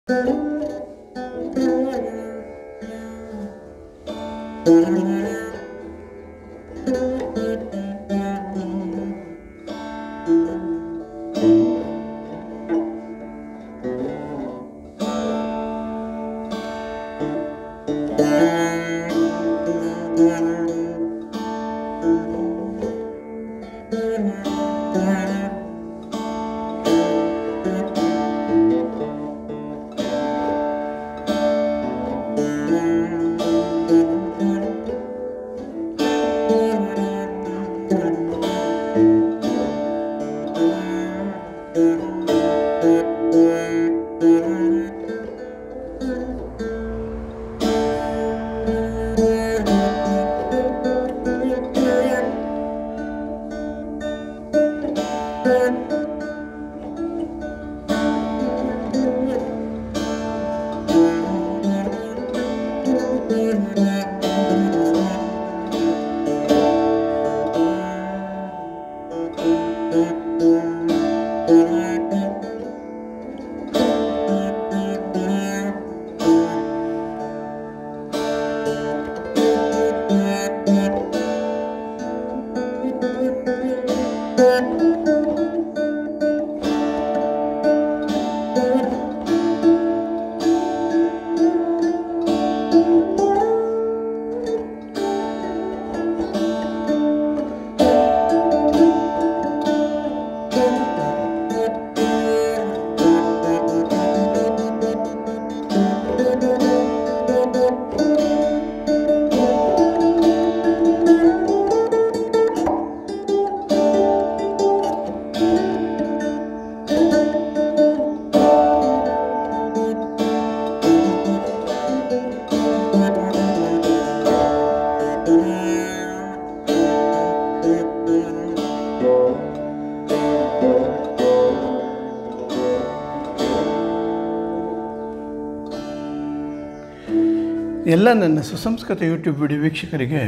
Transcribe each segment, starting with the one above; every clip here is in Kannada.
ಎಲ್ಲ ನನ್ನ ಸುಸಂಸ್ಕೃತ ಯೂಟ್ಯೂಬ್ ವಿಡಿಯೋ ವೀಕ್ಷಕರಿಗೆ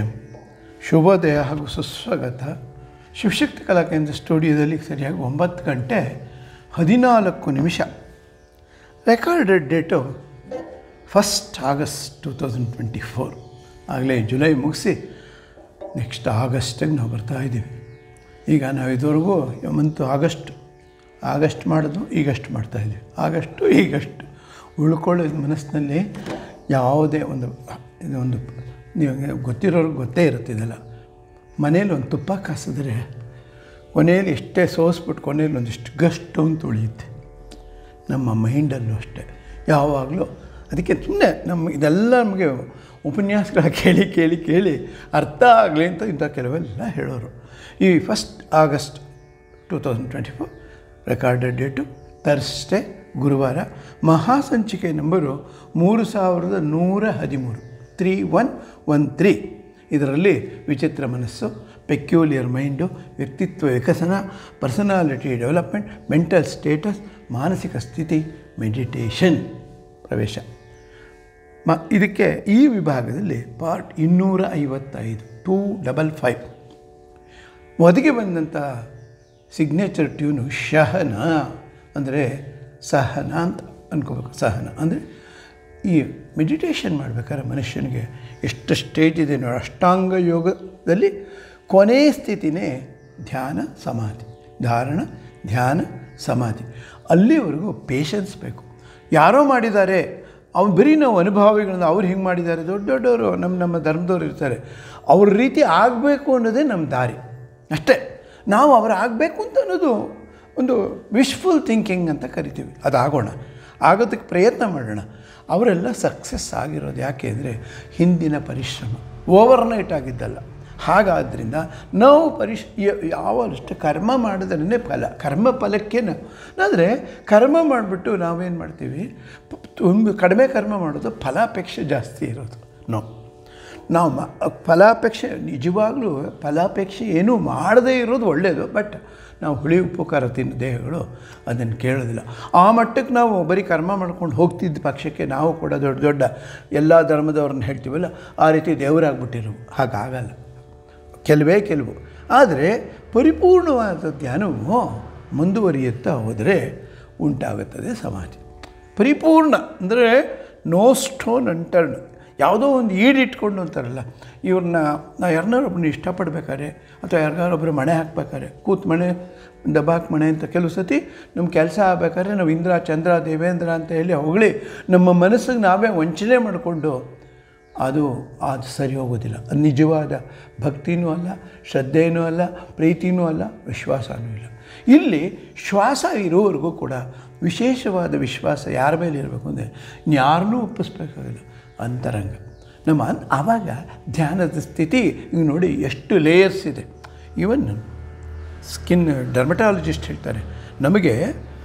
ಶುಭೋದಯ ಹಾಗೂ ಸುಸ್ವಾಗತ ಶಿವಶಕ್ತಿ ಕಲಾ ಕೇಂದ್ರ ಸ್ಟುಡಿಯೋದಲ್ಲಿ ಸರಿಯಾಗಿ ಒಂಬತ್ತು ಗಂಟೆ ಹದಿನಾಲ್ಕು ನಿಮಿಷ recorded date first August two thousand twenty four ಆಗಲೇ ಜುಲೈ ಮುಗಿಸಿ ನೆಕ್ಸ್ಟ್ ಆಗಸ್ಟಿಗೆ ನಾವು ಬರ್ತಾ ಇದ್ದೀವಿ ಈಗ ನಾವು ಇದುವರೆಗೂ ಮಂತು ಆಗಸ್ಟ್ ಆಗಸ್ಟ್ ಮಾಡಿದ್ವು ಈಗಷ್ಟು ಮಾಡ್ತಾಯಿದ್ದೀವಿ ಆಗಸ್ಟು ಈಗಷ್ಟು ಉಳ್ಕೊಳ್ಳೋದು ಮನಸ್ಸಿನಲ್ಲಿ ಯಾವುದೇ ಒಂದು ಇದು ಒಂದು ನೀವು ಗೊತ್ತಿರೋರ್ಗೆ ಗೊತ್ತೇ ಇರುತ್ತೆ ಇದೆಲ್ಲ ಮನೇಲಿ ಒಂದು ತುಪ್ಪ ಕಾಸಿದ್ರೆ ಕೊನೆಯಲ್ಲಿ ಎಷ್ಟೇ ಸೋಸ್ಬಿಟ್ಟು ಕೊನೆಯಲ್ಲಿ ಒಂದಿಷ್ಟು ಗಷ್ಟು ಅಂತ ಉಳಿಯುತ್ತೆ ನಮ್ಮ ಮೈಂಡಲ್ಲೂ ಅಷ್ಟೇ ಯಾವಾಗಲೂ ಅದಕ್ಕೆ ಸುಮ್ಮನೆ ನಮ್ಮ ಇದೆಲ್ಲ ನಮಗೆ ಉಪನ್ಯಾಸಗಳ ಕೇಳಿ ಕೇಳಿ ಕೇಳಿ ಅರ್ಥ ಆಗಲಿ ಅಂತ ಇಂಥ ಕೆಲವೆಲ್ಲ ಹೇಳೋರು ಈ first August two thousand twenty four recorded date Thursday ಗುರುವಾರ ಮಹಾಸಂಚಿಕೆ ನಂಬರು ಮೂರು ಸಾವಿರದ ನೂರ ಹದಿಮೂರು ತ್ರೀ ಒನ್ ಒನ್ ತ್ರೀ ಇದರಲ್ಲಿ ವಿಚಿತ್ರ ಮನಸ್ಸು ಪೆಕ್ಯೂಲಿಯರ್ ಮೈಂಡು ವ್ಯಕ್ತಿತ್ವ ವಿಕಸನ ಪರ್ಸನಾಲಿಟಿ ಡೆವಲಪ್ಮೆಂಟ್ ಮೆಂಟಲ್ ಸ್ಟೇಟಸ್ ಮಾನಸಿಕ ಸ್ಥಿತಿ ಮೆಡಿಟೇಷನ್ ಪ್ರವೇಶ ಮ ಇದಕ್ಕೆ ಈ ವಿಭಾಗದಲ್ಲಿ ಪಾರ್ಟ್ ಇನ್ನೂರ ಐವತ್ತೈದು ಟೂ ಡಬಲ್ ಫೈವ್ ಒದಗಿ ಬಂದಂಥ ಸಿಗ್ನೇಚರ್ ಟ್ಯೂನು ಶಹನ ಅಂದರೆ ಸಹನ ಅಂತ ಅನ್ಕೋಬೇಕು ಸಹನ ಅಂದರೆ ಈ ಮೆಡಿಟೇಷನ್ ಮಾಡ್ಬೇಕಾದ್ರೆ ಮನುಷ್ಯನಿಗೆ ಎಷ್ಟು ಸ್ಟೇಜ್ ಇದೆ ನೋಡಿ ಅಷ್ಟಾಂಗ ಯೋಗದಲ್ಲಿ ಕೊನೆ ಸ್ಥಿತಿನೇ ಧ್ಯಾನ ಸಮಾಧಿ ಧಾರಣ ಧ್ಯಾನ ಸಮಾಧಿ ಅಲ್ಲಿವರೆಗೂ ಪೇಷನ್ಸ್ ಬೇಕು ಯಾರೋ ಮಾಡಿದ್ದಾರೆ ಅವ್ನು ಬರೀ ನಾವು ಅನುಭವಿಗಳನ್ನ ಅವ್ರು ಹಿಂಗೆ ಮಾಡಿದ್ದಾರೆ ದೊಡ್ಡ ದೊಡ್ಡವರು ನಮ್ಮ ನಮ್ಮ ಧರ್ಮದವ್ರು ಇರ್ತಾರೆ ಅವ್ರ ರೀತಿ ಆಗಬೇಕು ಅನ್ನೋದೇ ನಮ್ಮ ದಾರಿ ಅಷ್ಟೇ ನಾವು ಅವ್ರು ಆಗಬೇಕು ಅಂತ ಅನ್ನೋದು ಒಂದು ವಿಶ್ಫುಲ್ ಥಿಂಕಿಂಗ್ ಅಂತ ಕರಿತೀವಿ ಅದು ಆಗೋಣ ಆಗೋದಕ್ಕೆ ಪ್ರಯತ್ನ ಮಾಡೋಣ ಅವರೆಲ್ಲ ಸಕ್ಸಸ್ ಆಗಿರೋದು ಯಾಕೆ ಅಂದರೆ ಹಿಂದಿನ ಪರಿಶ್ರಮ ಓವರ್ನೈಟ್ ಆಗಿದ್ದಲ್ಲ ಹಾಗಾದ್ದರಿಂದ ನಾವು ಪರಿಶ್ ಯಾವಷ್ಟು ಕರ್ಮ ಮಾಡಿದ್ರೇ ಫಲ ಕರ್ಮ ಫಲಕ್ಕೆ ನಾವು ಆದರೆ ಕರ್ಮ ಮಾಡಿಬಿಟ್ಟು ನಾವೇನು ಮಾಡ್ತೀವಿ ತುಂಬ ಕಡಿಮೆ ಕರ್ಮ ಮಾಡೋದು ಫಲಾಪೇಕ್ಷೆ ಜಾಸ್ತಿ ಇರೋದು ನೋ ನಾವು ಮ ಫಲಾಪೇಕ್ಷೆ ನಿಜವಾಗ್ಲೂ ಫಲಾಪೇಕ್ಷೆ ಏನೂ ಮಾಡದೇ ಇರೋದು ಒಳ್ಳೆಯದು ಬಟ್ ನಾವು ಹುಳಿ ಉಪ್ಪು ಖಾರ ತಿನ್ನೋ ದೇಹಗಳು ಅದನ್ನು ಕೇಳೋದಿಲ್ಲ ಆ ಮಟ್ಟಕ್ಕೆ ನಾವು ಬರೀ ಕರ್ಮ ಮಾಡ್ಕೊಂಡು ಹೋಗ್ತಿದ್ದ ಪಕ್ಷಕ್ಕೆ ನಾವು ಕೂಡ ದೊಡ್ಡ ದೊಡ್ಡ ಎಲ್ಲ ಧರ್ಮದವ್ರನ್ನ ಹೇಳ್ತೀವಲ್ಲ ಆ ರೀತಿ ದೇವರಾಗ್ಬಿಟ್ಟಿರು ಹಾಗಾಗಲ್ಲ ಕೆಲವೇ ಕೆಲವು ಆದರೆ ಪರಿಪೂರ್ಣವಾದ ಧ್ಯಾನವು ಮುಂದುವರಿಯುತ್ತಾ ಹೋದರೆ ಉಂಟಾಗುತ್ತದೆ ಸಮಾಧಿ ಪರಿಪೂರ್ಣ ಅಂದರೆ ನೋ ಸ್ಟೋನ್ ಅಂಟರ್ನ್ ಯಾವುದೋ ಒಂದು ಈಡಿಟ್ಕೊಂಡು ಅಂತಾರಲ್ಲ ಇವ್ರನ್ನ ನಾ ಯಾರನ್ನಾರೊಬ್ಬನ ಇಷ್ಟಪಡ್ಬೇಕಾದ್ರೆ ಅಥವಾ ಯಾರಿಗಾರೊಬ್ಬರು ಮಣೆ ಹಾಕ್ಬೇಕಾದ್ರೆ ಕೂತ್ ಮಣೆ ದಬಾಕ್ ಮಣೆ ಅಂತ ಕೆಲವು ಸತಿ ನಮ್ಮ ಕೆಲಸ ಆಗ್ಬೇಕಾದ್ರೆ ನಾವು ಇಂದ್ರ ಚಂದ್ರ ದೇವೇಂದ್ರ ಅಂತ ಹೇಳಿ ಹೊಗಳಿ ನಮ್ಮ ಮನಸ್ಸಿಗೆ ನಾವೇ ವಂಚನೆ ಮಾಡಿಕೊಂಡು ಅದು ಅದು ಸರಿ ಹೋಗೋದಿಲ್ಲ ಅದು ನಿಜವಾದ ಭಕ್ತಿನೂ ಅಲ್ಲ ಶ್ರದ್ಧೆಯೂ ಅಲ್ಲ ಪ್ರೀತಿನೂ ಅಲ್ಲ ವಿಶ್ವಾಸನೂ ಇಲ್ಲ ಇಲ್ಲಿ ಶ್ವಾಸ ಇರೋವರೆಗೂ ಕೂಡ ವಿಶೇಷವಾದ ವಿಶ್ವಾಸ ಯಾರ ಮೇಲೆ ಇರಬೇಕು ಅಂದರೆ ಇನ್ಯಾರನ್ನೂ ಒಪ್ಪಿಸ್ಬೇಕಾಗಿಲ್ಲ ಅಂತರಂಗ ನಮ್ಮ ಅನ್- ಆವಾಗ ಧ್ಯಾನದ ಸ್ಥಿತಿ ಈಗ ನೋಡಿ ಎಷ್ಟು ಲೇಯರ್ಸ್ ಇದೆ ಇವನ್ ಸ್ಕಿನ್ ಡರ್ಮಟಾಲಜಿಸ್ಟ್ ಹೇಳ್ತಾರೆ ನಮಗೆ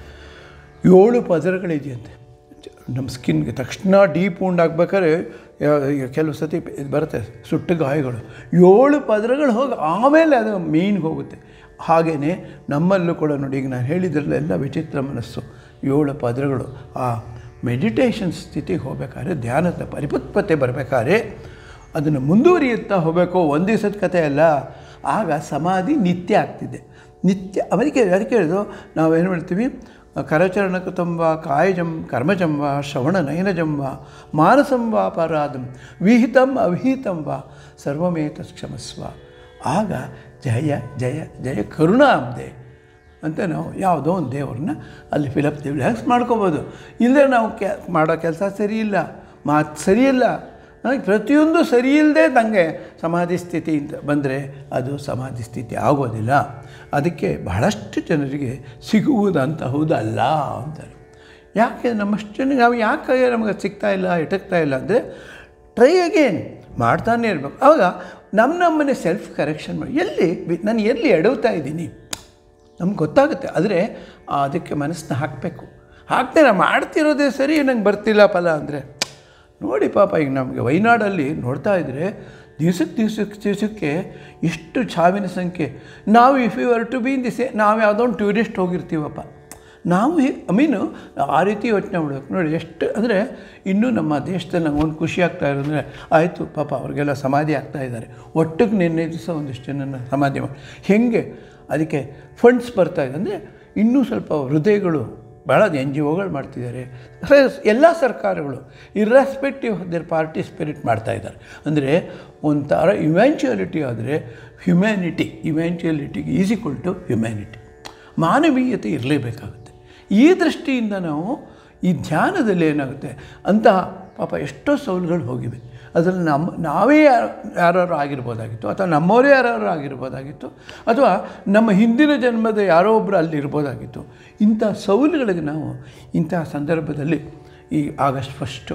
ಏಳು ಪದರಗಳಿದೆಯಂತೆ ನಮ್ಮ ಸ್ಕಿನ್ಗೆ ತಕ್ಷಣ ಡೀಪ್ ಉಂಡ್ ಆಗ್ಬೇಕಾದ್ರೆ ಯಾ- ಈಗ ಕೆಲವು ಸತಿ ಇದು ಬರುತ್ತೆ ಸುಟ್ಟು ಗಾಯಗಳು ಏಳು ಪದರಗಳು ಹೋಗಿ ಆಮೇಲೆ ಅದು ಮೀನ್ಗೆ ಹೋಗುತ್ತೆ ಹಾಗೆಯೇ ನಮ್ಮಲ್ಲೂ ಕೂಡ ನೋಡಿ ಈಗ ನಾನು ಹೇಳಿದ್ರಲ್ಲೆಲ್ಲ ವಿಚಿತ್ರ ಮನಸ್ಸು ಏಳು ಪದರಗಳು ಆ ಮೆಡಿಟೇಷನ್ ಸ್ಥಿತಿಗೆ ಹೋಗ್ಬೇಕಾದ್ರೆ ಧ್ಯಾನದ ಪರಿಪಕ್ವತೆ ಬರಬೇಕಾದ್ರೆ ಅದನ್ನು ಮುಂದುವರಿಯುತ್ತಾ ಹೋಗಬೇಕು ಒಂದು ದಿವಸದ ಕಥೆ ಅಲ್ಲ ಆಗ ಸಮಾಧಿ ನಿತ್ಯ ಆಗ್ತಿದೆ ನಿತ್ಯ ಅದಕ್ಕೆ ಅದಕ್ಕೆ ಹೇಳಿದ್ರು ನಾವೇನು ಹೇಳ್ತೀವಿ ಕರಚರಣಕೃತಂ ವಾ ಕಾಯಜಂ ಕರ್ಮಜಂ ವಾ ಶ್ರವಣ ನಯನಜಂ ವಾ ಮಾನಸಂ ವಾ ಅಪರಾಧಂ ವಿಹಿತಂ ಅವಿಹಿತಂ ವಾ ಸರ್ವಮೇತ ಕ್ಷಮಸ್ವ ಆಗ ಜಯ ಜಯ ಜಯ ಕರುಣಾಂಬೆ ಅಂತ ನಾವು ಯಾವುದೋ ಒಂದು ದೇವ್ರನ್ನ ಅಲ್ಲಿ ಫಿಲಪ್ ರಿಲ್ಯಾಕ್ಸ್ ಮಾಡ್ಕೋಬೋದು ಇಲ್ಲದೆ ನಾವು ಕೆ ಮಾಡೋ ಕೆಲಸ ಸರಿಯಿಲ್ಲ ಮಾತು ಸರಿಯಿಲ್ಲ ಆ, ಪ್ರತಿಯೊಂದು ಸರಿ ಇಲ್ಲದೆ ನನಗೆ ಸಮಾಧಿ ಸ್ಥಿತಿ ಅಂತ ಬಂದರೆ ಅದು ಸಮಾಧಿ ಸ್ಥಿತಿ ಆಗೋದಿಲ್ಲ ಅದಕ್ಕೆ ಬಹಳಷ್ಟು ಜನರಿಗೆ ಸಿಗುವುದಂತಹುದಲ್ಲ ಅಂತಾರೆ ಯಾಕೆ ನಮ್ಮಷ್ಟು ಜನ ನಾವು ಯಾಕೆ ನಮಗೆ ಸಿಗ್ತಾ ಇಲ್ಲ ಎಟಕ್ತಾ ಇಲ್ಲ ಅಂದರೆ ಟ್ರೈ ಅಗೇನ್ ಮಾಡ್ತಾನೆ ಇರಬೇಕು ಆವಾಗ ನಮ್ಮ ನಮ್ಮನೆ ಸೆಲ್ಫ್ ಕರೆಕ್ಷನ್ ಮಾಡಿ ಎಲ್ಲಿ ವಿ- ನಾನು ಎಲ್ಲಿ ಎಡವ್ತಾ ಇದ್ದೀನಿ ನಮ್ಗೆ ಗೊತ್ತಾಗುತ್ತೆ ಆದರೆ ಅದಕ್ಕೆ ಮನಸ್ಸನ್ನ ಹಾಕಬೇಕು ಹಾಕ್ತೆ ನಾನು ಮಾಡ್ತಿರೋದೇ ಸರಿ ನಂಗೆ ಬರ್ತಿಲ್ಲ ಫಲ ಅಂದರೆ ನೋಡಿ ಪಾಪ ಈಗ ನಮಗೆ ವೈನಾಡಲ್ಲಿ ನೋಡ್ತಾ ಇದ್ದರೆ ದಿವ್ಸಕ್ಕೆ ದಿವ್ಸಕ್ಕೆ ದಿವಸಕ್ಕೆ ಎಷ್ಟು ಸಾವಿನ ಸಂಖ್ಯೆ ನಾವು if you are to be in this ನಾವು ಯಾವುದೋ ಒಂದು ಟೂರಿಸ್ಟ್ ಹೋಗಿರ್ತೀವಪ್ಪ ನಾವು ಐ ಮೀನು ಆ ರೀತಿ ಯೋಚನೆ ಮಾಡಬೇಕು ನೋಡಿ ಎಷ್ಟು ಅಂದರೆ ಇನ್ನೂ ನಮ್ಮ ದೇಶದಲ್ಲಿ ನಂಗೆ ಒಂದು ಖುಷಿ ಆಗ್ತಾ ಇರೋದಂದರೆ ಆಯಿತು ಪಾಪ ಅವ್ರಿಗೆಲ್ಲ ಸಮಾಧಿ ಆಗ್ತಾ ಇದ್ದಾರೆ ಒಟ್ಟಿಗೆ ನಿನ್ನೆ ದಿವಸ ಒಂದಿಷ್ಟು ಜನನ ಸಮಾಧಿ ಮಾಡಿ ಹೇಗೆ ಅದಕ್ಕೆ ಫಂಡ್ಸ್ ಬರ್ತಾ ಇದೆ ಅಂದರೆ ಇನ್ನೂ ಸ್ವಲ್ಪ ಹೃದಯಗಳು ಭಾಳ ಎನ್ ಜಿ ಒಗಳು ಮಾಡ್ತಿದ್ದಾರೆ ಎಲ್ಲ ಸರ್ಕಾರಗಳು ಇರ್ರೆಸ್ಪೆಕ್ಟಿವ್ ದರ್ ಪಾರ್ಟಿ ಸ್ಪಿರಿಟ್ ಮಾಡ್ತಾ ಇದ್ದಾರೆ ಅಂದರೆ ಒಂಥರ ಇವ್ಯಾಂಚುಯಾಲಿಟಿ ಆದರೆ ಹ್ಯುಮ್ಯಾನಿಟಿ ಇವ್ಯಾಂಚುಯಾಲಿಟಿಗೆ ಈಸ್ ಈಕ್ವಲ್ ಟು ಹ್ಯುಮ್ಯಾನಿಟಿ ಮಾನವೀಯತೆ ಇರಲೇಬೇಕಾಗುತ್ತೆ ಈ ದೃಷ್ಟಿಯಿಂದ ನಾವು ಈ ಧ್ಯಾನದಲ್ಲಿ ಏನಾಗುತ್ತೆ ಅಂತಹ ಪಾಪ ಎಷ್ಟೋ ಸೌಲುಗಳು ಹೋಗಿವೆ ಅದರಲ್ಲಿ ನಮ್ಮ ನಾವೇ ಯಾರು ಯಾರು ಆಗಿರ್ಬೋದಾಗಿತ್ತು ಅಥವಾ ನಮ್ಮವರೇ ಯಾರು ಆಗಿರ್ಬೋದಾಗಿತ್ತು ಅಥವಾ ನಮ್ಮ ಹಿಂದಿನ ಜನ್ಮದ ಯಾರೋ ಒಬ್ಬರು ಅಲ್ಲಿ ಇರ್ಬೋದಾಗಿತ್ತು ಇಂಥ ಸೌಲುಗಳಿಗೆ ನಾವು ಇಂತಹ ಸಂದರ್ಭದಲ್ಲಿ ಈ ಆಗಸ್ಟ್ ಫಸ್ಟು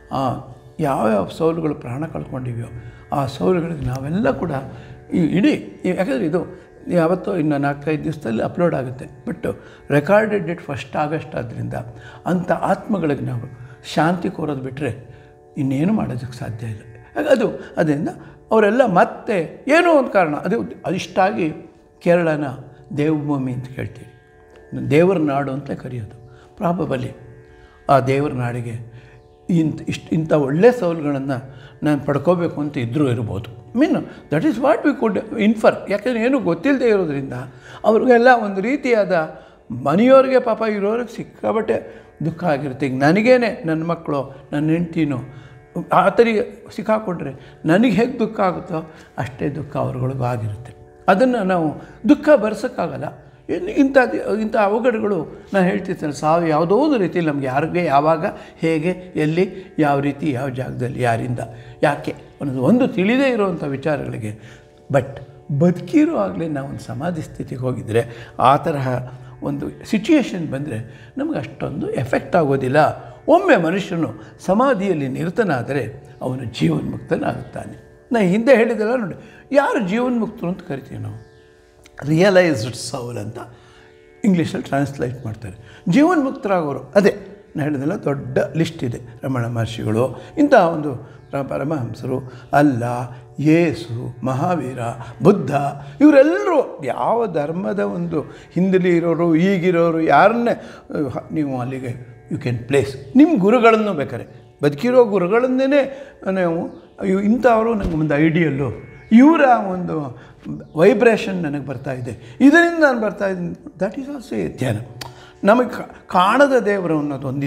ಯಾವ್ಯಾವ ಸೌಲುಗಳು ಪ್ರಾಣ ಕಳ್ಕೊಂಡಿವೆಯೋ ಆ ಸೌಲುಗಳಿಗೆ ನಾವೆಲ್ಲ ಕೂಡ ಈ ಇಡೀ ಈ- ಯಾಕಂದರೆ ಇದು ಯಾವತ್ತೋ ಇನ್ನು ನಾಲ್ಕೈದು ದಿವಸದಲ್ಲಿ ಅಪ್ಲೋಡ್ ಆಗುತ್ತೆ but recorded date first August ಆದ್ದರಿಂದ ಅಂಥ ಆತ್ಮಗಳಿಗೆ ನಾವು ಶಾಂತಿ ಕೋರೋದು ಬಿಟ್ಟರೆ ಇನ್ನೇನು ಮಾಡೋದಕ್ಕೆ ಸಾಧ್ಯ ಇಲ್ಲ ಹಾಗೆ ಅದು ಅದರಿಂದ ಅವರೆಲ್ಲ ಮತ್ತೆ ಏನೋ ಒಂದು ಕಾರಣ ಅದು ಅದಿಷ್ಟಾಗಿ ಕೇರಳನ ದೇವಭೂಮಿ ಅಂತ ಕೇಳ್ತೀವಿ ದೇವರ ನಾಡು ಅಂತ ಕರೆಯೋದು ಪ್ರಾಬಬಲಿ ಆ ದೇವರ ನಾಡಿಗೆ ಇಂಥ ಇಷ್ಟು ಇಂಥ ಒಳ್ಳೆಯ ಸೌಲುಗಳನ್ನು ನಾನು ಪಡ್ಕೋಬೇಕು ಅಂತ ಇದ್ದರೂ ಇರ್ಬೋದು mean that is what we could infer ಯಾಕೆಂದರೆ ಏನೂ ಗೊತ್ತಿಲ್ಲದೆ ಇರೋದ್ರಿಂದ ಅವ್ರಿಗೆಲ್ಲ ಒಂದು ರೀತಿಯಾದ ಮನೆಯವ್ರಿಗೆ ಪಾಪ ಇರೋರಿಗೆ ಸಿಕ್ಕಾಬಟ್ಟೆ ದುಃಖ ಆಗಿರುತ್ತೆ ಈಗ ನನಗೇನೆ ನನ್ನ ಮಕ್ಕಳು ನನ್ನ ಹೆಂಡ್ತಿನೋ ಆ ಥರಿಗೆ ಸಿಕ್ಕಾಕೊಂಡ್ರೆ ನನಗೆ ಹೇಗೆ ದುಃಖ ಆಗುತ್ತೋ ಅಷ್ಟೇ ದುಃಖ ಅವ್ರಗಳಿಗೂ ಆಗಿರುತ್ತೆ ಅದನ್ನು ನಾವು ದುಃಖ ಬರ್ಸೋಕ್ಕಾಗಲ್ಲ ಇನ್- ಇಂಥ ಇಂಥ ಅವಘಡಗಳು ನಾನು ಹೇಳ್ತಿರ್ತೇನೆ ಸಾವು ಯಾವುದೋ ಒಂದು ರೀತಿಯಲ್ಲಿ ನಮ್ಗೆ ಯಾರಿಗೆ ಯಾವಾಗ ಹೇಗೆ ಎಲ್ಲಿ ಯಾವ ರೀತಿ ಯಾವ ಜಾಗದಲ್ಲಿ ಯಾರಿಂದ ಯಾಕೆ ಅನ್ನೋದು ಒಂದು ತಿಳಿದೇ ಇರುವಂಥ ವಿಚಾರಗಳಿಗೆ ಬಟ್ ಬದುಕಿರೋ ಆಗಲೇ ನಾವು ಒಂದು ಸಮಾಧಿ ಸ್ಥಿತಿಗೆ ಹೋಗಿದರೆ ಆ ತರಹ ಒಂದು ಸಿಚುಯೇಷನ್ ಬಂದರೆ ನಮಗೆ ಅಷ್ಟೊಂದು ಎಫೆಕ್ಟ್ ಆಗೋದಿಲ್ಲ ಒಮ್ಮೆ ಮನುಷ್ಯನು ಸಮಾಧಿಯಲ್ಲಿ ನಿರತನಾದರೆ ಅವನು ಜೀವನ್ಮುಕ್ತನಾಗುತ್ತಾನೆ ನಾ ಹಿಂದೆ ಹೇಳಿದೆಲ್ಲ ನೋಡಿ ಯಾರು ಜೀವನ್ಮುಕ್ತರು ಅಂತ ಕರಿತೀವಿ ನಾವು ರಿಯಲೈಸ್ಡ್ ಸೌಲ್ ಅಂತ ಇಂಗ್ಲೀಷಲ್ಲಿ ಟ್ರಾನ್ಸ್ಲೇಟ್ ಮಾಡ್ತಾರೆ ಜೀವನ್ಮುಕ್ತರಾಗೋರು ಅದೇ ನಾನು ಹೇಳಿದೆಲ್ಲ ದೊಡ್ಡ ಲಿಸ್ಟ್ ಇದೆ ರಮಣ ಮಹರ್ಷಿಗಳು ಇಂಥ ಒಂದು ರ- ಪರಮಹಂಸರು ಅಲ್ಲ ಯೇಸು ಮಹಾವೀರ ಬುದ್ಧ ಇವರೆಲ್ಲರೂ ಯಾವ ಧರ್ಮದ ಒಂದು ಹಿಂದಲಿ ಇರೋರು ಈಗಿರೋರು ಯಾರನ್ನೇ ಅಹ್, ನೀವು ಅಲ್ಲಿಗೆ ಯು ಕ್ಯಾನ್ ಪ್ಲೇಸ್ ನಿಮ್ಮ ಗುರುಗಳನ್ನು ಬೇಕಾರೆ ಬದುಕಿರೋ ಗುರುಗಳನ್ನೇ ನಾವು ಇವ್- ಇಂಥವರು ನಂಗೆ ಒಂದು ಐಡಿಯಲ್ಲು ಇವರ ಒಂದು ವೈಬ್ರೇಷನ್ ನನಗೆ ಬರ್ತಾ ಇದೆ ಇದರಿಂದ ನಾನು ಬರ್ತಾ ಇದ್ದೀನಿ ದಟ್ ಈಸ್ ಆಲ್ಸೋ ಎ ಧ್ಯಾನ ನಮಗೆ ಕಾ- ಕಾಣದ ದೇವರು ಅನ್ನೋದು ಒಂದಿದೆ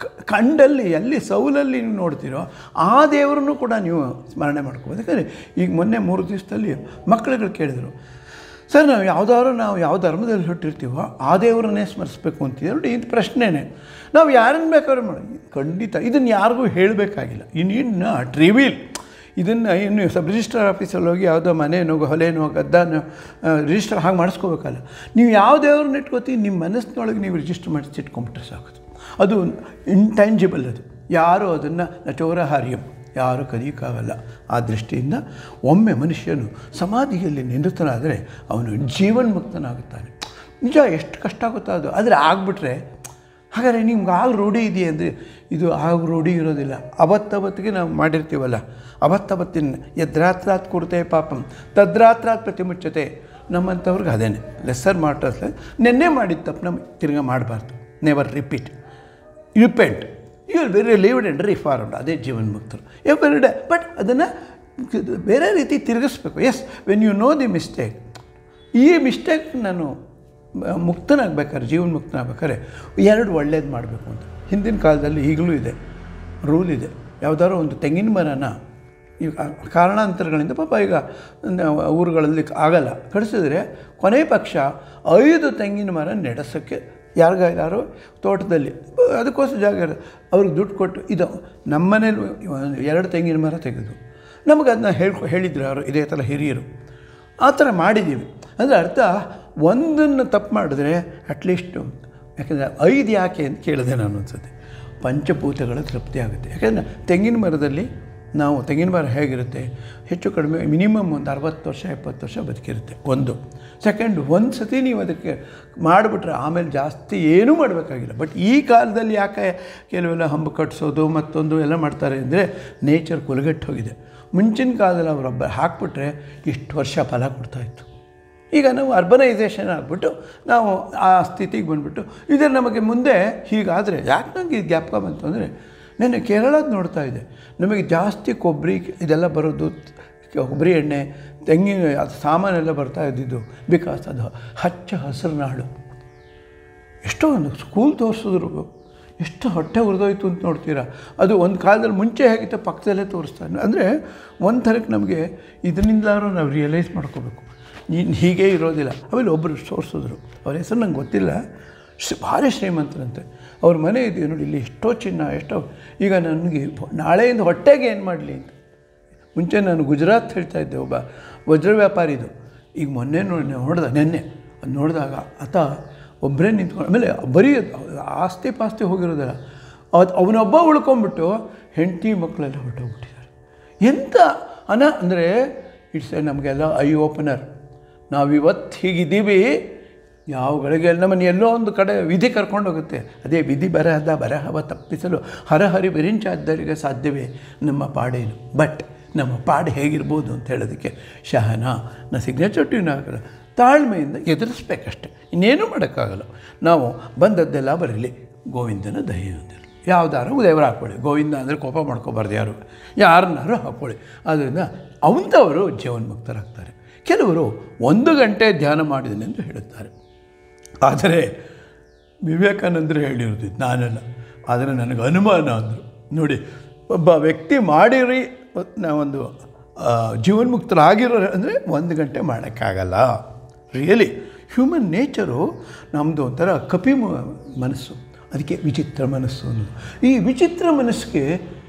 ಕ- ಕಂಡಲ್ಲಿ ಎಲ್ಲಿ ಸೌಲಲ್ಲಿ ನೀವು ನೋಡ್ತೀರೋ ಆ ದೇವರನ್ನು ಕೂಡ ನೀವು ಸ್ಮರಣೆ ಮಾಡ್ಕೋಬೋದು ಯಾಕಂದರೆ ಈಗ ಮೊನ್ನೆ ಮೂರು ದಿವಸದಲ್ಲಿ ಮಕ್ಕಳುಗಳು ಕೇಳಿದರು ಸರ್ ನಾವು ಯಾವುದಾದ್ರು ನಾವು ಯಾವ ಧರ್ಮದಲ್ಲಿ ಹುಟ್ಟಿರ್ತೀವೋ ಆ ದೇವರನ್ನೇ ಸ್ಮರಿಸ್ಬೇಕು ಅಂತಿದೆ ನೋಡಿ ಇದು ಪ್ರಶ್ನೆನೇ ನಾವು ಯಾರನ್ನು ಬೇಕಾದ್ರೂ ಮಾಡಿ ಖಂಡಿತ ಇದನ್ನು ಯಾರಿಗೂ ಹೇಳಬೇಕಾಗಿಲ್ಲ ಈ ನೀಡ್ ನಾಟ್ ರಿವೀಲ್ ಇದನ್ನು ಇನ್ನು ಸಬ್ ರಿಜಿಸ್ಟರ್ ಆಫೀಸಲ್ಲಿ ಹೋಗಿ ಯಾವುದೋ ಮನೇನೋ ಹೊಲೆನೋ ಗದ್ದಾನೋ ರಿಜಿಸ್ಟರ್ ಹಾಗೆ ಮಾಡಿಸ್ಕೋಬೇಕಲ್ಲ ನೀವು ಯಾವ ದೇವ್ರನ್ನ ಇಟ್ಕೋತೀವಿ ನಿಮ್ಮ ಮನಸ್ಸಿನೊಳಗೆ ನೀವು ರಿಜಿಸ್ಟರ್ ಮಾಡಿಸಿ ಇಟ್ಕೊಂಬಿಟ್ರೆ ಸಾಕು ಅದು ಇಂಟ್ಯಾಂಜಿಬಲ್ ಅದು ಯಾರು ಅದನ್ನು ನಚೋರಹಾರ್ಯಂ ಯಾರು ಕಲಿಯೋಕ್ಕಾಗಲ್ಲ ಆ ದೃಷ್ಟಿಯಿಂದ ಒಮ್ಮೆ ಮನುಷ್ಯನು ಸಮಾಧಿಯಲ್ಲಿ ನಿರತನಾದರೆ ಅವನು ಜೀವನ್ಮುಕ್ತನಾಗುತ್ತಾನೆ ನಿಜ ಎಷ್ಟು ಕಷ್ಟ ಆಗುತ್ತೋ ಅದು ಆದರೆ ಆಗಿಬಿಟ್ರೆ ಹಾಗಾದರೆ ನಿಮ್ಗೆ ಆಗ ರೂಢಿ ಇದೆಯೇ ಅಂದರೆ ಇದು ಆಗ ರೂಢಿ ಇರೋದಿಲ್ಲ ಅವತ್ತವತ್ತಿಗೆ ನಾವು ಮಾಡಿರ್ತೀವಲ್ಲ ಅವತ್ತವತ್ತಿನ ಯದ್ರಾತ್ರಾತ್ ಕೊಡ್ತೆ ಪಾಪಂ ತದ್ರಾತ್ರಾತ್ ಪ್ರತಿಮುಚ್ಚತೆ ನಮ್ಮಂಥವ್ರಿಗೆ ಅದೇನೆ ಲೆಸ್ಸರ್ ಮಾರ್ಟರ್ಸ್ ನೆನ್ನೆ ಮಾಡಿದ ತಪ್ಪು ನಮಗೆ ತಿರ್ಗಾ ಮಾಡಬಾರ್ದು never repeat repent you will very lived and reformed ಅದೇ ಜೀವನ್ಮುಕ್ತರು ಎವ್ರಿ ಡೇ ಬಟ್ ಅದನ್ನು ಬೇರೆ ರೀತಿ ತಿರುಗಿಸ್ಬೇಕು as when you know the mistake ಈ ಮಿಸ್ಟೇಕ್ ನಾನು ಮ- ಮುಕ್ತನಾಗ್ಬೇಕಾದ್ರೆ ಜೀವನ ಮುಕ್ತನಾಗ್ಬೇಕಾದ್ರೆ ಎರಡು ಒಳ್ಳೇದು ಮಾಡಬೇಕು ಅಂತ ಹಿಂದಿನ ಕಾಲದಲ್ಲಿ ಈಗಲೂ ಇದೆ ರೂಲ್ ಇದೆ ಯಾವುದಾದ್ರು ಒಂದು ತೆಂಗಿನ ಮರನ ಈಗ ಕಾರಣಾಂತರಗಳಿಂದ ಪಾಪ ಈಗ ನಾವು ಊರುಗಳಲ್ಲಿ ಆಗಲ್ಲ ಕಳಿಸಿದ್ರೆ ಕೊನೆ ಪಕ್ಷ ಐದು ತೆಂಗಿನ ಮರ ನೆಡೆಸೋಕ್ಕೆ ಯಾರಿಗ ಯಾರು ತೋಟದಲ್ಲಿ ಅದಕ್ಕೋಸ್ಕರ ಜಾಗ ಇರೋದು ಅವ್ರಿಗೆ ದುಡ್ಡು ಕೊಟ್ಟು ಇದು ನಮ್ಮನೇಲಿ ಎರಡು ತೆಂಗಿನ ಮರ ತೆಗೆದು ನಮಗೆ ಅದನ್ನ ಹೇಳ್ಕೊ ಹೇಳಿದ್ರು ಅವರು ಇದೇ ಥರ ಹಿರಿಯರು ಆ ಥರ ಮಾಡಿದ್ದೀವಿ ಅಂದರೆ ಅರ್ಥ ಒಂದನ್ನು ತಪ್ಪು ಮಾಡಿದ್ರೆ ಅಟ್ಲೀಸ್ಟು ಯಾಕಂದರೆ ಐದು ಯಾಕೆ ಅಂತ ಕೇಳಿದೆ ನಾನು ಅನ್ಸುತ್ತೆ ಪಂಚಭೂತಗಳ ತೃಪ್ತಿ ಆಗುತ್ತೆ ಯಾಕಂದರೆ ತೆಂಗಿನ ಮರದಲ್ಲಿ ನಾವು ತೆಂಗಿನ ಮರ ಹೇಗಿರುತ್ತೆ ಹೆಚ್ಚು ಕಡಿಮೆ ಮಿನಿಮಮ್ ಒಂದು ಅರವತ್ತು ವರ್ಷ ಎಪ್ಪತ್ತು ವರ್ಷ ಬದುಕಿರುತ್ತೆ ಒಂದು ಸೆಕೆಂಡ್ ಒಂದು ಸತಿ ನೀವು ಅದಕ್ಕೆ ಮಾಡಿಬಿಟ್ರೆ ಆಮೇಲೆ ಜಾಸ್ತಿ ಏನೂ ಮಾಡಬೇಕಾಗಿಲ್ಲ ಬಟ್ ಈ ಕಾಲದಲ್ಲಿ ಯಾಕೆ ಕೆಲವೆಲ್ಲ ಹಂಬು ಕಟ್ಟಿಸೋದು ಮತ್ತೊಂದು ಎಲ್ಲ ಮಾಡ್ತಾರೆ ಅಂದರೆ ನೇಚರ್ ಕುಲಗೆಟ್ಟು ಹೋಗಿದೆ ಮುಂಚಿನ ಕಾಲದಲ್ಲಿ ಅವರೊಬ್ಬ ಹಾಕ್ಬಿಟ್ರೆ ಇಷ್ಟು ವರ್ಷ ಫಲ ಕೊಡ್ತಾಯಿತ್ತು ಈಗ ನಾವು ಅರ್ಬನೈಸೇಷನ್ ಆಗಿಬಿಟ್ಟು ನಾವು ಆ ಸ್ಥಿತಿಗೆ ಬಂದುಬಿಟ್ಟು ಇದು ನಮಗೆ ಮುಂದೆ ಹೀಗಾದರೆ ಯಾಕೆ ನನಗೆ ಇದು ಜ್ಞಾಪಕ ಬಂತು ಅಂದರೆ ನಾನು ಕೇರಳದ ನೋಡ್ತಾ ಇದ್ದೆ ನಮಗೆ ಜಾಸ್ತಿ ಕೊಬ್ಬರಿ ಇದೆಲ್ಲ ಬರೋದು ಕೊಬ್ಬರಿ ಎಣ್ಣೆ ತೆಂಗಿನ ಅದು ಸಾಮಾನೆಲ್ಲ ಬರ್ತಾ ಇದ್ದಿದ್ದು ಬಿಕಾಸ್ ಅದು ಹಚ್ಚ ಹಸಿರು ನಾಡು ಎಷ್ಟೋ ಒಂದು ಸ್ಕೂಲ್ ತೋರಿಸಿದ್ರು ಎಷ್ಟು ಹೊಟ್ಟೆ ಉರಿದೋಯ್ತು ಅಂತ ನೋಡ್ತೀರಾ ಅದು ಒಂದು ಕಾಲದಲ್ಲಿ ಮುಂಚೆ ಹೇಗಿತ್ತು ಪಕ್ಕದಲ್ಲೇ ತೋರಿಸ್ತಾರೆ ಅಂದರೆ ಒಂದು ಥರಕ್ಕೆ ನಮಗೆ ಇದರಿಂದಲಾದ್ರೂ ನಾವು ರಿಯಲೈಸ್ ಮಾಡ್ಕೋಬೇಕು ನೀನು ಹೀಗೆ ಇರೋದಿಲ್ಲ ಆಮೇಲೆ ಒಬ್ಬರು ತೋರಿಸಿದ್ರು ಅವ್ರ ಹೆಸರು ನಂಗೆ ಗೊತ್ತಿಲ್ಲ ಶ್ರೀ ಭಾರಿ ಶ್ರೀಮಂತರಂತೆ ಅವ್ರ ಮನೆ ಇದೆಯೋ ನೋಡಿ ಇಲ್ಲಿ ಎಷ್ಟೋ ಚಿನ್ನ ಎಷ್ಟೋ ಈಗ ನನಗೆ ನಾಳೆಯಿಂದ ಹೊಟ್ಟೆಗೆ ಏನು ಮಾಡಲಿ ಅಂತ ಮುಂಚೆ ನಾನು ಗುಜರಾತ್ ಹೇಳ್ತಾ ಇದ್ದೆ ಒಬ್ಬ ವಜ್ರ ವ್ಯಾಪಾರಿದು ಈಗ ಮೊನ್ನೆ ನೋಡಿ ನೋಡ್ದೆ ನೆನ್ನೆ ಅದು ನೋಡಿದಾಗ ಆತ ಒಬ್ಬರೇ ನಿಂತ್ಕೊಂಡು ಆಮೇಲೆ ಬರೀ ಆಸ್ತಿ ಪಾಸ್ತಿ ಹೋಗಿರೋದಲ್ಲ ಅವತ್ತು ಅವನೊಬ್ಬ ಉಳ್ಕೊಂಬಿಟ್ಟು ಹೆಂಡತಿ ಮಕ್ಕಳೆಲ್ಲ ಹೊರಟೋಗ್ಬಿಟ್ಟಿದ್ದಾರೆ ಎಂಥ ಅನ ಅಂದರೆ ಇಟ್ಸ್ ನಮಗೆಲ್ಲ ಐ ಓಪನರ್ ನಾವು ಇವತ್ತು ಹೀಗಿದ್ದೀವಿ ಯಾವ ಗಳಿಗೆ ನಮ್ಮನ್ನು ಎಲ್ಲೋ ಒಂದು ಕಡೆ ವಿಧಿ ಕರ್ಕೊಂಡು ಹೋಗುತ್ತೆ ಅದೇ ವಿಧಿ ಬರಹದ ಬರಹವ ತಪ್ಪಿಸಲು ಹರಹರಿ ವಿರಿಂಚಾದ್ದರಿಂದ ಸಾಧ್ಯವೇ ನಮ್ಮ ಪಾಡೇನು ಬಟ್ ನಮ್ಮ ಪಾಡು ಹೇಗಿರ್ಬೋದು ಅಂತ ಹೇಳೋದಕ್ಕೆ ಶಹನ ನಾ ಸಿಗ್ನೇಚರ್ ಟ್ಯೂನ್ ಆಗಲ್ಲ ತಾಳ್ಮೆಯಿಂದ ಎದುರಿಸ್ಬೇಕಷ್ಟೆ ಇನ್ನೇನೂ ಮಾಡೋಕ್ಕಾಗಲ್ಲ ನಾವು ಬಂದದ್ದೆಲ್ಲ ಬರಲಿ ಗೋವಿಂದನ ದಯೆ ಅಂದಿರು ಯಾವ್ದಾರು ದೇವರ ಹಾಕ್ಕೊಳ್ಳಿ ಗೋವಿಂದ ಅಂದರೆ ಕೋಪ ಮಾಡ್ಕೋಬಾರ್ದು ಯಾರು ಯಾರನ್ನಾರು ಹಾಕ್ಕೊಳ್ಳಿ ಆದ್ದರಿಂದ ಅವಂಥವರು ಜೀವನ್ಮುಕ್ತರಾಗ್ತಾರೆ ಕೆಲವರು ಒಂದು ಗಂಟೆ ಧ್ಯಾನ ಮಾಡಿದ್ದೀನಿ ಎಂದು ಹೇಳುತ್ತಾರೆ ಆದರೆ ವಿವೇಕಾನಂದರು ಹೇಳಿರೋದು ಇದು ನಾನಲ್ಲ ಆದರೆ ನನಗೆ ಅನುಮಾನ ಅಂದರು ನೋಡಿ ಒಬ್ಬ ವ್ಯಕ್ತಿ ಮಾಡಿರಿ ನಾ ಒಂದು ಆ, ಜೀವನ್ಮುಕ್ತರಾಗಿರೋ ಅಂದರೆ ಒಂದು ಗಂಟೆ ಮಾಡೋಕ್ಕಾಗಲ್ಲ ರಿಯಲಿ ಹ್ಯೂಮನ್ ನೇಚರು ನಮ್ಮದು ಒಂಥರ ಕಪಿ ಮ- ಮನಸ್ಸು ಅದಕ್ಕೆ ವಿಚಿತ್ರ ಮನಸ್ಸು ಅನ್ನೋದು ಈ ವಿಚಿತ್ರ ಮನಸ್ಸಿಗೆ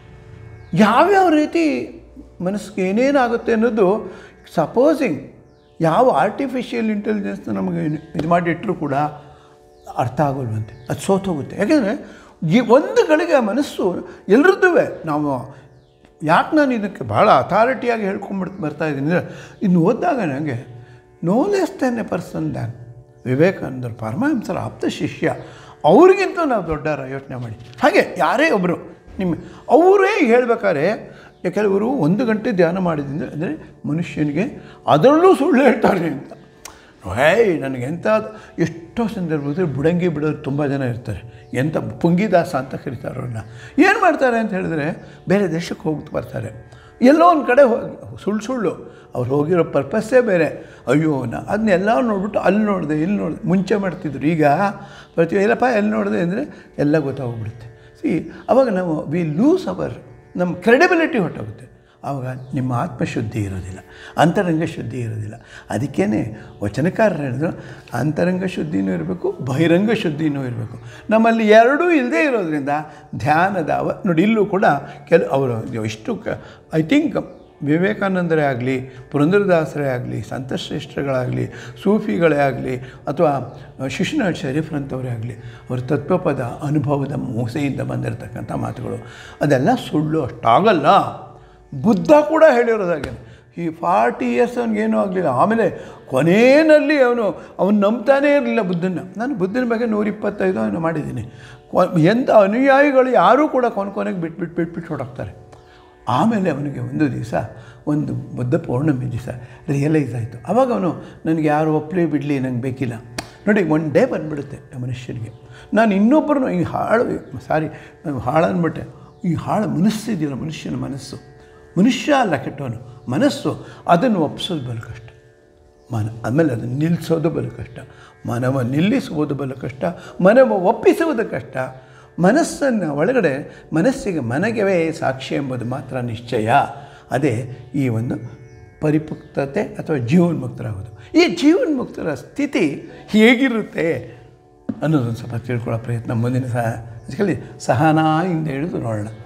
ಯಾವ್ಯಾವ ರೀತಿ ಮನಸ್ಸಿಗೆ ಏನೇನಾಗುತ್ತೆ ಅನ್ನೋದು ಸಪೋಸಿಂಗ್ ಯಾವ ಆರ್ಟಿಫಿಷಿಯಲ್ ಇಂಟೆಲಿಜೆನ್ಸ್ನ ನಮಗೆ ಇದು ಮಾಡಿಟ್ಟರೂ ಕೂಡ ಅರ್ಥ ಆಗೋಲ್ವಂತೆ ಅದು ಸೋತೋಗುತ್ತೆ ಯಾಕೆಂದರೆ ಈ ಒಂದು ಗಳಿಗೆ ಆ ಮನಸ್ಸು ಎಲ್ರದ್ದೂ ನಾವು ಯಾಕೆ ನಾನು ಇದಕ್ಕೆ ಭಾಳ ಅಥಾರಿಟಿಯಾಗಿ ಹೇಳ್ಕೊಂಬಿಡ್ ಬರ್ತಾ ಇದ್ದೀನಿ ಅಂದರೆ ಇನ್ನು ಓದಿದಾಗ ನನಗೆ no less than a person than ವಿವೇಕಾನಂದರು ಪರಮಹಂಸರ ಆಪ್ತ ಶಿಷ್ಯ ಅವ್ರಿಗಿಂತ ನಾವು ದೊಡ್ಡವರ ಯೋಚನೆ ಮಾಡಿ ಹಾಗೆ ಯಾರೇ ಒಬ್ಬರು ನಿಮ್ಮ ಅವರೇ ಹೇಳ್ಬೇಕಾದ್ರೆ ಕೆಲವರು ಒಂದು ಗಂಟೆ ಧ್ಯಾನ ಮಾಡಿದಿಂದ ಅಂದರೆ ಮನುಷ್ಯನಿಗೆ ಅದರಲ್ಲೂ ಸುಳ್ಳು ಹೇಳ್ತಾರೆ ಅಂತ ಹೇಯ್ ನನಗೆ ಎಂಥ ಎಷ್ಟೋ ಸಂದರ್ಭದಲ್ಲಿ ಬುಡಂಗಿ ಬಿಡೋರು ತುಂಬ ಜನ ಇರ್ತಾರೆ ಎಂಥ ಪುಂಗಿದಾಸ ಅಂತ ಕರೀತಾರೆ ಅವ್ರನ್ನ ಏನು ಮಾಡ್ತಾರೆ ಅಂತ ಹೇಳಿದ್ರೆ ಬೇರೆ ದೇಶಕ್ಕೆ ಹೋಗಿ ಬರ್ತಾರೆ ಎಲ್ಲೋ ಒಂದು ಕಡೆ ಹೋಗಿ ಸುಳ್ಳು ಸುಳ್ಳು ಅವ್ರು ಹೋಗಿರೋ ಪರ್ಪಸ್ಸೇ ಬೇರೆ ಅಯ್ಯೋ ನಾ ಅದನ್ನೆಲ್ಲ ನೋಡ್ಬಿಟ್ಟು ಅಲ್ಲಿ ನೋಡಿದೆ ಇಲ್ಲಿ ನೋಡಿದೆ ಮುಂಚೆ ಮಾಡ್ತಿದ್ರು ಈಗ ಪ್ರತಿ ಎಲ್ಲಪ್ಪ ಎಲ್ಲಿ ನೋಡಿದೆ ಅಂದರೆ ಎಲ್ಲ ಗೊತ್ತಾಗ್ಬಿಡುತ್ತೆ ಸಿ ಅವಾಗ ನಾವು ವಿ ಲೂಸ್ ಅವರ್ ನಮ್ಮ ಕ್ರೆಡಿಬಿಲಿಟಿ ಹೊಟ್ಟೋಗುತ್ತೆ ಆವಾಗ ನಿಮ್ಮ ಆತ್ಮಶುದ್ಧಿ ಇರೋದಿಲ್ಲ ಅಂತರಂಗ ಶುದ್ಧಿ ಇರೋದಿಲ್ಲ ಅದಕ್ಕೇ ವಚನಕಾರರು ಹೇಳಿದ್ರು ಅಂತರಂಗ ಶುದ್ಧಿನೂ ಇರಬೇಕು ಬಹಿರಂಗ ಶುದ್ಧಿನೂ ಇರಬೇಕು ನಮ್ಮಲ್ಲಿ ಎರಡೂ ಇಲ್ಲದೆ ಇರೋದ್ರಿಂದ ಧ್ಯಾನದ ಅವ ನೋಡಿ ಇಲ್ಲೂ ಕೂಡ ಕೆಲ ಅವರು ಇಷ್ಟು ಕ ಐ ಥಿಂಕ್ ವಿವೇಕಾನಂದರೇ ಆಗಲಿ ಪುರಂದರದಾಸರೇ ಆಗಲಿ ಸಂತಶ್ರೇಷ್ಠಗಳಾಗಲಿ ಸೂಫಿಗಳೇ ಆಗಲಿ ಅಥವಾ ಶಿಶುನಾಥ್ ಶರೀಫ್ರಂಥವರೇ ಆಗಲಿ ಅವರ ತತ್ವಪದ ಅನುಭವದ ಮೂಸೆಯಿಂದ ಬಂದಿರತಕ್ಕಂಥ ಮಾತುಗಳು ಅದೆಲ್ಲ ಸುಳ್ಳು ಅಷ್ಟಾಗಲ್ಲ ಬುದ್ಧ ಕೂಡ ಹೇಳಿರೋದಾಗೆ ಈ ಫಾರ್ಟಿ ಇಯರ್ಸ್ ಅವ್ನಿಗೇನೂ ಆಗಲಿಲ್ಲ ಆಮೇಲೆ ಕೊನೆಯಲ್ಲಿ ಅವನು ಅವನು ನಂಬ್ತಾನೇ ಇರಲಿಲ್ಲ ಬುದ್ಧನ ನಾನು ಬುದ್ಧನ ಬಗ್ಗೆ ನೂರಿಪ್ಪತ್ತೈದು ಅವನು ಮಾಡಿದ್ದೀನಿ ಕೊ ಎಂಥ ಅನುಯಾಯಿಗಳು ಯಾರೂ ಕೂಡ ಕೊನೆ ಕೊನೆಗೆ ಬಿಟ್ಬಿಟ್ಟು ಬಿಟ್ಬಿಟ್ಟು ಹೊರಟೋಗ್ತಾರೆ ಆಮೇಲೆ ಅವನಿಗೆ ಒಂದು ದಿವಸ ಒಂದು ಬುದ್ಧ ಪೌರ್ಣಮಿ ದಿವಸ ರಿಯಲೈಸ್ ಆಯಿತು ಆವಾಗ ಅವನು ನನಗೆ ಯಾರು ಒಪ್ಪಲಿ ಬಿಡಲಿ ನಂಗೆ ಬೇಕಿಲ್ಲ ನೋಡಿ ಒನ್ ಡೇ ಬಂದುಬಿಡುತ್ತೆ ಆ ಮನುಷ್ಯನಿಗೆ ನಾನು ಇನ್ನೊಬ್ಬರನ್ನು ಈ ಹಾಳು ಸಾರಿ ಹಾಳು ಅಂದ್ಬಿಟ್ಟೆ ಈ ಹಾಳು ಮನಸ್ಸಿದೆಯಲ್ಲ ಮನುಷ್ಯನ ಮನಸ್ಸು ಮನುಷ್ಯ ಅಲ್ಲ ಕೆಟ್ಟವನು ಮನಸ್ಸು ಅದನ್ನು ಒಪ್ಪಿಸೋದು ಬಲು ಕಷ್ಟ ಮನ ಆಮೇಲೆ ಅದನ್ನು ನಿಲ್ಲಿಸೋದು ಬಲು ಕಷ್ಟ ಮನವ ನಿಲ್ಲಿಸುವುದು ಬಲು ಕಷ್ಟ ಮನವ ಒಪ್ಪಿಸುವುದು ಕಷ್ಟ ಮನಸ್ಸನ್ನು ಒಳಗಡೆ ಮನಸ್ಸಿಗೆ ಮನಗೆವೇ ಸಾಕ್ಷಿ ಎಂಬುದು ಮಾತ್ರ ನಿಶ್ಚಯ ಅದೇ ಈ ಒಂದು ಪರಿಪಕ್ವತೆ ಅಥವಾ ಜೀವನ್ಮುಕ್ತರಾಗೋದು ಈ ಜೀವನ್ಮುಕ್ತರ ಸ್ಥಿತಿ ಹೇಗಿರುತ್ತೆ ಅನ್ನೋದೊಂದು ಸ್ವಲ್ಪ ತಿಳ್ಕೊಳ್ಳೋ ಪ್ರಯತ್ನ ಮುಂದಿನ ಸಹ ಅದಕ್ಕೆ ಸಹನಾ ಇಂದ ಹಿಡಿದು ನೋಡೋಣ